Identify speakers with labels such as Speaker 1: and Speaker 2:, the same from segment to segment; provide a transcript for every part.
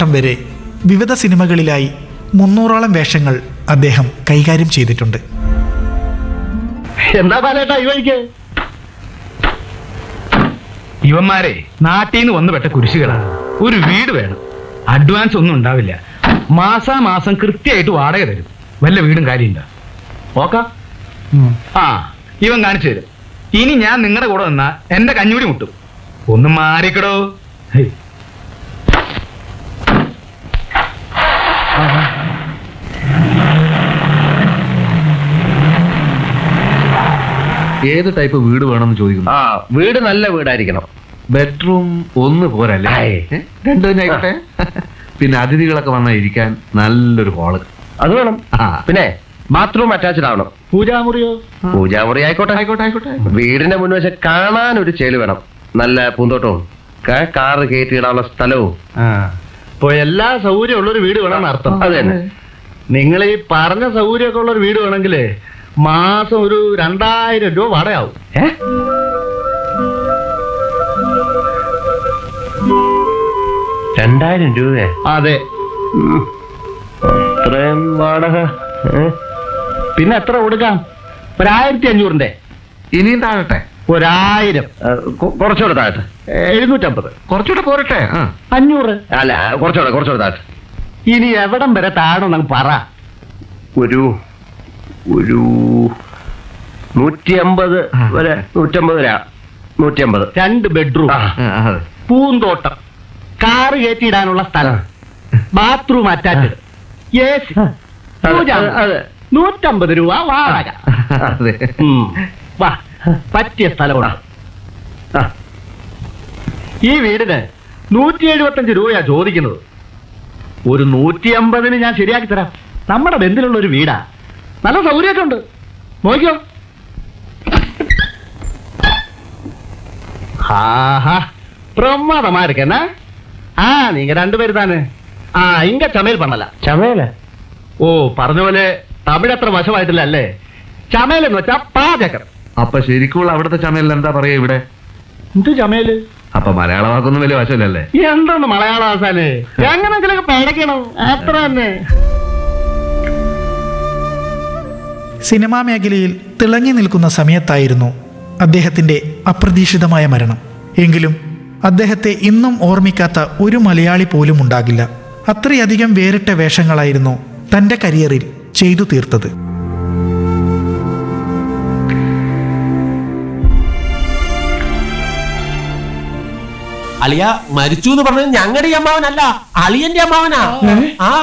Speaker 1: കാലഘട്ടം വരെ വിവിധ സിനിമകളിലായി മുന്നൂറോളം വേഷങ്ങൾ അദ്ദേഹം കൈകാര്യം ചെയ്തിട്ടുണ്ട്
Speaker 2: എന്താ പാലേട്ടാ ഈ വഴിക്ക്
Speaker 3: ഇവന്മാരെ നാട്ടിൽ നിന്ന് വന്ന് പെട്ട കുരിശുകളാണ് ഒരു വീട് വേണം അഡ്വാൻസ് ഒന്നും ഉണ്ടാവില്ല മാസാമാസം കൃത്യമായിട്ട് വാടക തരും വല്ല വീടും കാര്യമുണ്ടോ
Speaker 2: നോക്കാം
Speaker 3: ആ ഇവൻ കാണിച്ചു തരും ഇനി ഞാൻ നിങ്ങളുടെ കൂടെ വന്നാ എന്റെ കഞ്ഞൂടി മുട്ടും ഒന്ന് മാറിക്കടോ ഹേയ്.
Speaker 4: ഏത് ടൈപ്പ് വീട് വേണമെന്ന് ചോദിക്കുന്നു
Speaker 2: ആ വീട് നല്ല വീടായിരിക്കണം
Speaker 4: ബെഡ്റൂം ഒന്ന് പോരല്ലേ
Speaker 2: ആയ്.
Speaker 4: ഏ? രണ്ട് തന്നെ ആയിക്കോട്ടെ പിന്നെ അതിഥികളൊക്കെ വന്നാൽ ഇരിക്കാൻ നല്ലൊരു ഹാള്
Speaker 2: അത് വേണം
Speaker 4: ആ.
Speaker 2: പിന്നെ ബാത്റൂം അറ്റാച്ച്ഡ് ആവണം
Speaker 3: പൂജാമുറിയോ
Speaker 2: പൂജാമുറി ആയിക്കോട്ടെ
Speaker 4: ആയിക്കോട്ടെ ആയിക്കോട്ടെ
Speaker 2: വീടിന്റെ മുൻവശം കാണാൻ ഒരു ചേല് വേണം നല്ല പൂന്തോട്ടവും ക- കാറ് കയറ്റിയിടാനുള്ള സ്ഥലവും
Speaker 3: ഇപ്പൊ എല്ലാ സൗകര്യം ഉള്ള ഒരു വീട് വേണമെന്ന് അർത്ഥം
Speaker 2: അത് തന്നെ
Speaker 3: നിങ്ങൾ ഈ പറഞ്ഞ സൗകര്യമൊക്കെ ഉള്ള ഒരു വീട് വേണമെങ്കിലേ മാസം ഒരു രണ്ടായിരം രൂപ വാടകയാവും
Speaker 2: ഏ? രണ്ടായിരം രൂപ
Speaker 3: അതെ
Speaker 2: അത്രയും വാടക ഏ?
Speaker 3: പിന്നെ എത്ര കൊടുക്കാം ഒരായിരത്തി അഞ്ഞൂറിന്റെ
Speaker 4: ഇനിയും താഴട്ടെ
Speaker 3: ഒരായിരം
Speaker 2: ആ, കൊ- കുറച്ചുകൂടെ താഴത്ത്
Speaker 3: എഴുന്നൂറ്റമ്പത്
Speaker 4: കുറച്ചുകൂടെ പോരട്ടെ ആ
Speaker 3: അഞ്ഞൂറ്
Speaker 2: അല്ല കുറച്ചുകൂടെ കുറച്ചുകൂടെ താഴത്ത്
Speaker 3: ഇനി എവിടം വരെ താഴണം പറ
Speaker 2: ഒരു ഒരു നൂറ്റി അമ്പത് വരെ നൂറ്റമ്പത് വരെ നൂറ്റമ്പത്
Speaker 3: രണ്ട് ബെഡ്റൂം
Speaker 2: ആ.
Speaker 4: ആ, അതെ
Speaker 3: പൂന്തോട്ടം കാറ് കയറ്റിയിടാനുള്ള സ്ഥലം ബാത്റൂം അറ്റാച്ച്ഡ് എ സി
Speaker 2: അതെ, അതെ.
Speaker 3: നൂറ്റമ്പത് രൂപ വാടക
Speaker 4: അതെ
Speaker 3: ഉം. വാ പറ്റിയ സ്ഥലമാണ്
Speaker 2: ആ.
Speaker 3: ഈ വീടിന് നൂറ്റി എഴുപത്തഞ്ച് രൂപയാ ചോദിക്കുന്നത് ഒരു നൂറ്റി അമ്പതിന് ഞാൻ ശരിയാക്കി തരാം നമ്മുടെ ബന്ധത്തിലുള്ള ഒരു വീടാ നല്ല സൗകര്യമൊക്കെ ഉണ്ട് നോക്കിയോ ആഹാ பிரமாதமா இருக்கு என்ன ஆ நீங்க ரெண்டு பேர் தானே ആ ഇങ്ക ചമയൽ പണല
Speaker 2: ചമയല
Speaker 3: ഓ പറഞ്ഞ പോലെ തമിഴ് അത്ര വശമായിട്ടില്ല അല്ലേ ചമയൽ എന്ന് വെച്ചാ പാചകം
Speaker 4: അപ്പൊ ശരിക്കുള്ള അവിടുത്തെ ചമയൽ എന്താ പറയാ ഇവിടെ
Speaker 3: എന്ത് ചമയല്
Speaker 4: അപ്പൊ മലയാള വാക്കൊന്നും വലിയ വശമില്ലല്ലേ
Speaker 3: എന്താണ് മലയാള ആസാന് എങ്ങനെങ്കിലൊക്കെ പഠിക്കണം അത്ര തന്നെ
Speaker 1: സിനിമാ മേഖലയിൽ തിളങ്ങി നിൽക്കുന്ന സമയത്തായിരുന്നു അദ്ദേഹത്തിൻ്റെ അപ്രതീക്ഷിതമായ മരണം എങ്കിലും അദ്ദേഹത്തെ ഇന്നും ഓർമ്മിക്കാത്ത ഒരു മലയാളി പോലും ഉണ്ടാകില്ല അത്രയധികം വേറിട്ട വേഷങ്ങളായിരുന്നു തൻ്റെ കരിയറിൽ ചെയ്തു തീർത്തത്
Speaker 5: അളിയ മരിച്ചു എന്ന് പറഞ്ഞത് ഞങ്ങളുടെ ഈ അമ്മാവനല്ല അളിയന്റെ അമ്മാവനാ ആ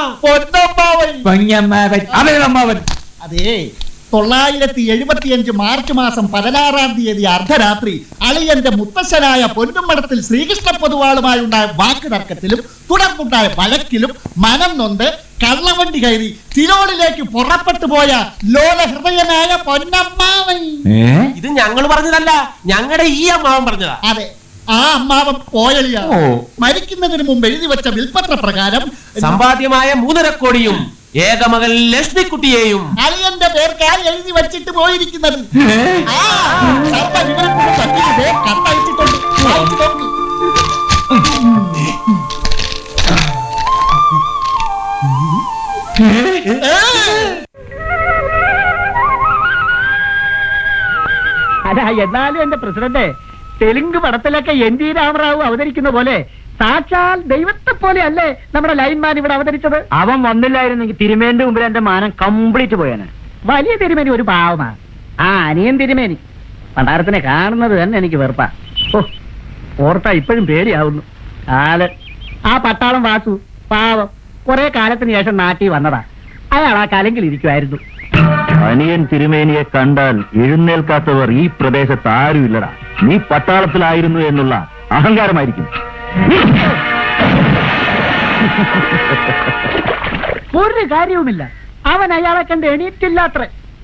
Speaker 5: പൊന്നമ്മാവൻ
Speaker 6: അതെ തൊള്ളായിരത്തി എഴുപത്തിയഞ്ച് മാർച്ച് മാസം പതിനാറാം തീയതി അർദ്ധരാത്രി അളിയന്റെ മുത്തശ്ശനായ പൊന്നുമടത്തിൽ ശ്രീകൃഷ്ണ പൊതുവാളുമായുണ്ടായ വാക്ക് തർക്കത്തിലും തുടർന്നുണ്ടായ വഴക്കിലും മനം നൊന്ത് കള്ളവണ്ടി കയറി തിരോളിലേക്ക് പുറപ്പെട്ടു പോയ ലോലഹൃദയനായ പൊന്നമ്മാവൻ
Speaker 5: ഇത് ഞങ്ങൾ പറഞ്ഞതല്ല ഞങ്ങളുടെ ഈ അമ്മാവൻ പറഞ്ഞതാ
Speaker 6: അതെ ആ അമ്മാവൻ പോയളിയ മരിക്കുന്നതിന് മുമ്പ് എഴുതി വെച്ച വിൽപ്പത്ര പ്രകാരം
Speaker 5: സമ്പാദ്യമായ മൂന്നര കോടിയും ഏകമകൻ ലക്ഷ്മിക്കുട്ടിയെയും
Speaker 6: അളിയന്റെ പേർക്കായി എഴുതി വെച്ചിട്ട് പോയിരിക്കുന്നത് ആ, സർവ്വ വിവരം കൊണ്ട് പറ്റിയത് കത്തയച്ചിട്ടുണ്ട് വായിച്ചു നോക്ക്.
Speaker 7: അല്ല എന്നാലും എന്റെ പ്രസിഡന്റ് തെലുങ്ക് പടത്തിലൊക്കെ എൻ ടി രാമറാവു അവതരിക്കുന്ന പോലെ സാക്ഷാൽ ദൈവത്തെ പോലെ അല്ലേ നമ്മുടെ ലൈൻമാൻ ഇവിടെ അവതരിച്ചത് അവൻ വന്നില്ലായിരുന്നെങ്കിൽ തിരുമേന്റെ മുമ്പിൽ എന്റെ മാനം കംപ്ലീറ്റ് പോയാണ് വലിയ തിരുമേനി ഒരു പാവമാണ് ആ അനിയൻ തിരുമേനി പണ്ടാരത്തിനെ കാണുന്നത് തന്നെ എനിക്ക് വെറുപ്പാ ഓ ഓർത്താ ഇപ്പോഴും പേടിയാവുന്നു ആള് ആ പട്ടാളം വാസു പാവം കുറെ കാലത്തിന് ശേഷം നാട്ടിൽ വന്നതാ അയാൾ ആ കലങ്കിൽ ഇരിക്കുമായിരുന്നു
Speaker 8: അനിയൻ തിരുമേനിയെ കണ്ടാൽ എഴുന്നേൽക്കാത്തവർ ഈ പ്രദേശത്ത് ആരുമില്ലടാ നീ പട്ടാളത്തിലായിരുന്നു എന്നുള്ള അഹങ്കാരമായിരിക്കും
Speaker 7: ഒരു കാര്യവുമില്ല അവൻ അയാളെ കണ്ട് എണീറ്റില്ലാത്ര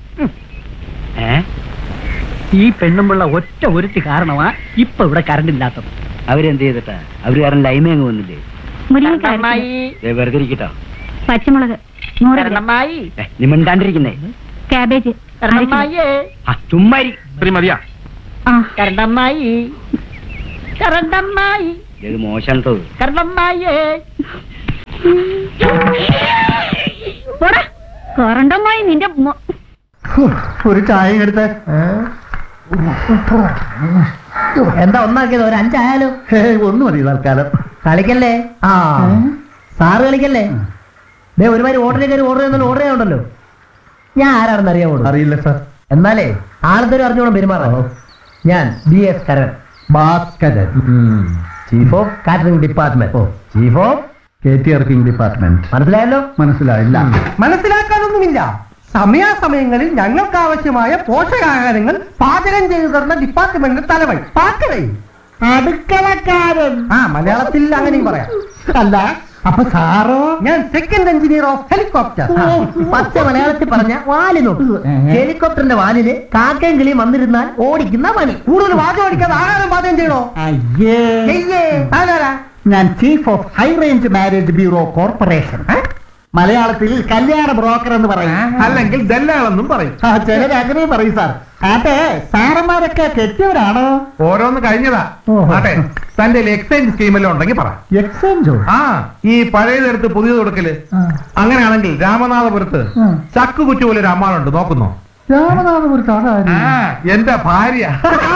Speaker 7: ഈ പെണ്ണുമ്പുള്ള ഒറ്റ ഒരുത്തി കാരണമാ ഇപ്പൊ ഇവിടെ കറണ്ട് ഇല്ലാത്തത്
Speaker 8: അവരെന്ത് ചെയ്തിട്ടാ അവര് കാരണം ലൈമേ അങ്ങ് വന്നില്ലേ
Speaker 7: കരണമ്മായി,
Speaker 8: ദേ വെറുതെ ഇരിക്കട്ടോ
Speaker 9: പച്ചമുളക് നൂറ് ഗ്രാം.
Speaker 7: കരണമ്മായി,
Speaker 8: നീ മിണ്ടാണ്ടിരിക്കുന്നേ
Speaker 9: കാബേജ്
Speaker 7: കരണമ്മായിയേ,
Speaker 8: ആ ചുമ്മാരി
Speaker 3: മതിയാ
Speaker 9: ആ
Speaker 7: കരണമ്മായി കരണമ്മായി
Speaker 8: ഇത് മോശം തോന്നുന്നു
Speaker 7: കരണമ്മായിയേ
Speaker 9: പോടാ കറണ്ടമായി നിന്റെ മൊ-
Speaker 6: ഒരു ചായ എടുത്ത് എന്താ ഒന്നാക്കിയത് ഒരു അഞ്ചായാലോ ഒന്ന് മതി തൽക്കാലം കളിക്കല്ലേ ആ സാറ് കളിക്കല്ലേ ദേ ഒരുമാതിരി ഓർഡറിൽ കയറി ഓർഡർ ചെയ്യുന്ന ഓർഡർ ചെയ്യാനുണ്ടല്ലോ ഞാൻ ആരാണെന്ന് അറിയാമോ അറിയില്ല സാർ എന്നാലേ ആളത്തൊരു അറിഞ്ഞോണം പെരുമാറാം ഞാൻ B S Karan Bhaskaran chief of catering department chief of catering department മനസ്സിലായല്ലോ മനസ്സിലായില്ല മനസ്സിലാക്കാനൊന്നുമില്ല സമയാസമയങ്ങളിൽ ഞങ്ങൾക്ക് ആവശ്യമായ പോഷകാഹാരങ്ങൾ പാചകം ചെയ്തു തരുന്ന ഡിപ്പാർട്ട്മെന്റ് തലവൻ പാക്കവേ അടുക്കളക്കാരൻ ആ മലയാളത്തിൽ അങ്ങനെയും പറയാം അല്ല അപ്പൊ സാറോ ഞാൻ സെക്കൻഡ് എഞ്ചിനീയർ ഓഫ് ഹെലികോപ്റ്റർ പച്ച മലയാളത്തിൽ പറഞ്ഞ വാല് നോക്ക് ഹെലികോപ്റ്ററിന്റെ വാലില് കാക്കയും കിളിയും വന്നിരുന്നാൽ ഓടിക്കുന്ന പണി കൂടുതൽ വാചം ഓടിക്കാതെ ആഹാരം പാചകം ചെയ്യണോ അയ്യേ ആരാ ഞാൻ chief of high range marriage bureau corporation മലയാളത്തിൽ കല്യാണ ബ്രോക്കർ എന്ന് പറയും
Speaker 3: അല്ലെങ്കിൽ ദല്ലാളെന്നും പറയും
Speaker 6: ആ ചിലര് അങ്ങനെ പറയും സാർ ആട്ടെ സാറന്മാരൊക്കെ കെട്ടിയവരാണോ
Speaker 3: ഓരോന്ന് കഴിഞ്ഞതാ
Speaker 6: ഓഹോ.
Speaker 3: ആട്ടെ തന്റെ എക്സ്ചേഞ്ച് സ്കീമെല്ലാം ഉണ്ടെങ്കിൽ പറ
Speaker 6: എക്സ്ചേഞ്ചോ
Speaker 3: ആ ഈ പഴയതെടുത്ത് പുതിയത് കൊടുക്കല് അങ്ങനെയാണെങ്കിൽ രാമനാഥപുരത്ത് ചക്കുകുറ്റി പോലെ ഒരു അമ്മാളുണ്ട് നോക്കുന്നോ
Speaker 6: രാമനാഥപുരത്ത്
Speaker 3: ആ എന്റെ ഭാര്യ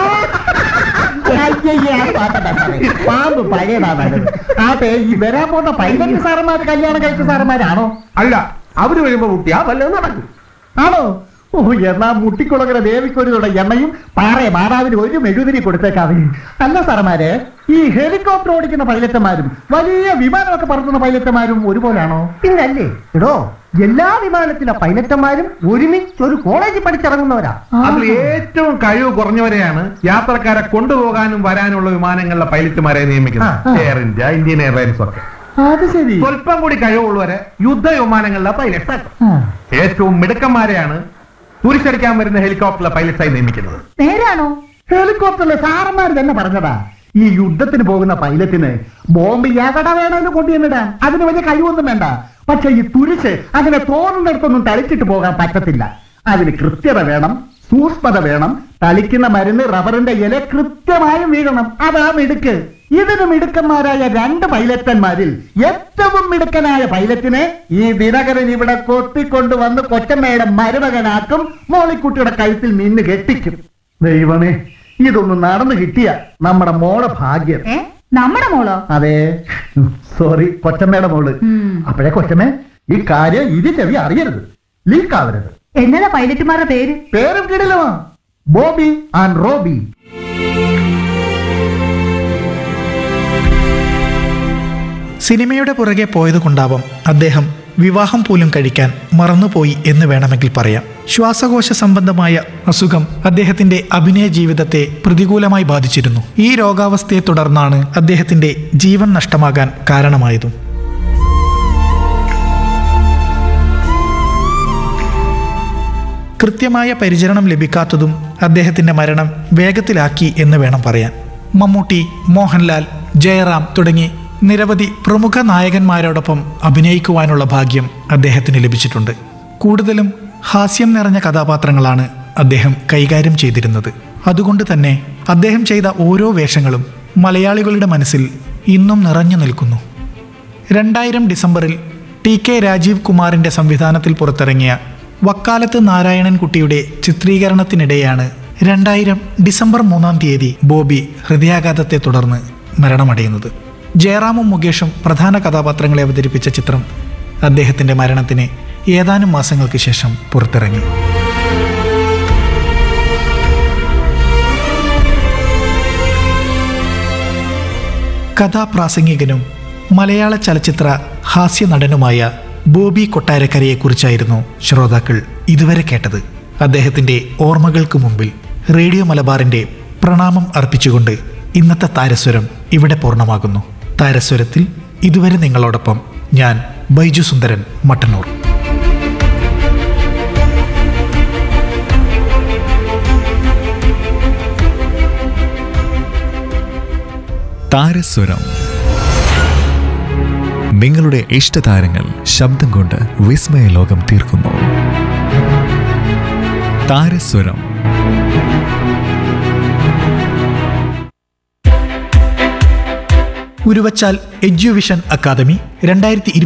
Speaker 6: പാമ്പ് പഴയതാണ് ആട്ടെ ഈ വരാൻ പോകുന്ന പൈലറ്റ് സാറന്മാർ കല്യാണം കഴിച്ച സാറന്മാരാണോ
Speaker 3: അല്ല അവര് വരുമ്പോ കുട്ടിയാ വല്ലതും നടക്കും
Speaker 6: ആണോ ഓ എന്നാ മുട്ടിക്കുളങ്ങര ദേവിക്കൊരുയുടെ എണ്ണയും പാറയ മാതാവിന് ഒരു മെഴുതിരി കൊടുത്തേക്കാവേ അല്ല സാറന്മാരെ ഈ ഹെലികോപ്റ്റർ ഓടിക്കുന്ന പൈലറ്റന്മാരും വലിയ വിമാനമൊക്കെ പറത്തുന്ന പൈലറ്റന്മാരും ഒരുപോലാണോ പിന്നല്ലേ എടോ എല്ലാ വിമാനത്തിലെ പൈലറ്റന്മാരും ഒരുമിച്ച് ഒരു കോളേജിൽ പഠിച്ചിറങ്ങുന്നവരാ
Speaker 3: അതിൽ ഏറ്റവും കഴിവ് കുറഞ്ഞവരെയാണ് യാത്രക്കാരെ കൊണ്ടുപോകാനും വരാനുള്ള വിമാനങ്ങളിലെ പൈലറ്റുമാരെ നിയമിക്കുന്നത്
Speaker 6: ആ, ആ.
Speaker 3: എയർ ഇന്ത്യ ഇന്ത്യൻ എയർലൈൻസ് ഒക്കെ
Speaker 6: അത് ശരി
Speaker 3: സ്വല്പം കൂടി കഴിവുള്ളവരെ യുദ്ധ വിമാനങ്ങളിലെ പൈലറ്റ്
Speaker 6: ആ.
Speaker 3: ഏറ്റവും മിടുക്കന്മാരെയാണ് തുരിശടിക്കാൻ വരുന്ന ഹെലികോപ്റ്ററിലെ പൈലറ്റ്സായി നിയമിക്കുന്നത്
Speaker 6: നേരാണോ ഹെലികോപ്റ്ററിലെ സാറന്മാർ തന്നെ പറഞ്ഞതാ ഈ യുദ്ധത്തിന് പോകുന്ന പൈലറ്റിന് ബോംബ് എവിടെ വേണമെന്ന് കൊണ്ടുവന്നിടാം അതിന് വലിയ കഴിവൊന്നും വേണ്ട പക്ഷെ ഈ തുരിശ് അതിനെ തോന്നുന്നിടത്തൊന്നും തളിച്ചിട്ട് പോകാൻ പറ്റത്തില്ല അതിന് കൃത്യത വേണം സൂക്ഷ്മത വേണം തളിക്കുന്ന മരുന്ന് റബ്ബറിന്റെ ഇല കൃത്യമായും വീഴണം അതാ മിടുക്ക് ഇതിന് മിടുക്കന്മാരായ രണ്ട് പൈലറ്റന്മാരിൽ ഏറ്റവും മിടുക്കനായ പൈലറ്റിനെ ഈ ദിനകരൻ ഇവിടെ കൊത്തിക്കൊണ്ടുവന്ന് കൊച്ചമ്മയുടെ മരുമകനാക്കും മോളിക്കുട്ടിയുടെ കഴുത്തിൽ നിന്ന് കെട്ടിക്കും ദൈവമേ ഇതൊന്നും നടന്നു കിട്ടിയ നമ്മുടെ മോളെ ഭാഗ്യം
Speaker 9: ഏ നമ്മുടെ മോളോ
Speaker 6: അതെ സോറി കൊച്ചമ്മയുടെ മോള്
Speaker 9: ഉം.
Speaker 6: അപ്പോഴേ കൊച്ചമ്മേ ഈ കാര്യം ഇത് ചെവി അറിയരുത് ലീക്ക് ആവരുത്
Speaker 9: എന്നതാ പൈലറ്റുമാരുടെ പേര്
Speaker 6: പേരും കിടിലമാ ബോബി ആൻഡ് റോബി
Speaker 1: സിനിമയുടെ പുറകെ പോയതുകൊണ്ടാവാം അദ്ദേഹം വിവാഹം പോലും കഴിക്കാൻ മറന്നുപോയി എന്ന് വേണമെങ്കിൽ പറയാം ശ്വാസകോശ സംബന്ധമായ അസുഖം അദ്ദേഹത്തിന്റെ അഭിനയ ജീവിതത്തെ പ്രതികൂലമായി ബാധിച്ചിരുന്നു ഈ രോഗാവസ്ഥയെ തുടർന്നാണ് അദ്ദേഹത്തിന്റെ ജീവൻ നഷ്ടമാകാൻ കാരണമായതും കൃത്യമായ പരിചരണം ലഭിക്കാത്തതും അദ്ദേഹത്തിന്റെ മരണം വേഗത്തിലാക്കി എന്ന് വേണം പറയാൻ മമ്മൂട്ടി മോഹൻലാൽ ജയറാം തുടങ്ങി നിരവധി പ്രമുഖ നായകന്മാരോടൊപ്പം അഭിനയിക്കുവാനുള്ള ഭാഗ്യം അദ്ദേഹത്തിന് ലഭിച്ചിട്ടുണ്ട് കൂടുതലും ഹാസ്യം നിറഞ്ഞ കഥാപാത്രങ്ങളാണ് അദ്ദേഹം കൈകാര്യം ചെയ്തിരുന്നത് അതുകൊണ്ട് തന്നെ അദ്ദേഹം ചെയ്ത ഓരോ വേഷങ്ങളും മലയാളികളുടെ മനസ്സിൽ ഇന്നും നിറഞ്ഞു നിൽക്കുന്നു രണ്ടായിരം ഡിസംബറിൽ ടി കെ രാജീവ് കുമാറിന്റെ സംവിധാനത്തിൽ പുറത്തിറങ്ങിയ വക്കാലത്ത് നാരായണൻകുട്ടിയുടെ ചിത്രീകരണത്തിനിടെയാണ് രണ്ടായിരം ഡിസംബർ മൂന്നാം തീയതി ബോബി ഹൃദയാഘാതത്തെ തുടർന്ന് മരണമടയുന്നത് ജയറാമും മുകേഷും പ്രധാന കഥാപാത്രങ്ങളെ അവതരിപ്പിച്ച ചിത്രം അദ്ദേഹത്തിന്റെ മരണത്തിന് ഏതാനും മാസങ്ങൾക്ക് ശേഷം പുറത്തിറങ്ങി കഥാപ്രാസംഗികനും മലയാള ചലച്ചിത്ര ഹാസ്യ നടനുമായ ബോബി കൊട്ടാരക്കരയെക്കുറിച്ചായിരുന്നു ശ്രോതാക്കൾ ഇതുവരെ കേട്ടത് അദ്ദേഹത്തിന്റെ ഓർമ്മകൾക്ക് മുമ്പിൽ റേഡിയോ മലബാറിന്റെ പ്രണാമം അർപ്പിച്ചുകൊണ്ട് ഇന്നത്തെ താരസ്വരം ഇവിടെ പൂർണ്ണമാകുന്നു താരസ്വരത്തിൽ ഇതുവരെ നിങ്ങളോടൊപ്പം ഞാൻ ബൈജു സുന്ദരൻ മട്ടന്നൂർ
Speaker 10: താരസ്വരം നിങ്ങളുടെ ഇഷ്ടതാരങ്ങൾ ശബ്ദം കൊണ്ട് വിസ്മയ ലോകം തീർക്കുന്നു താരസ്വരം
Speaker 1: ഉരുവച്ചാൽ എഡ്യൂവിഷൻ അക്കാദമി രണ്ടായിരത്തി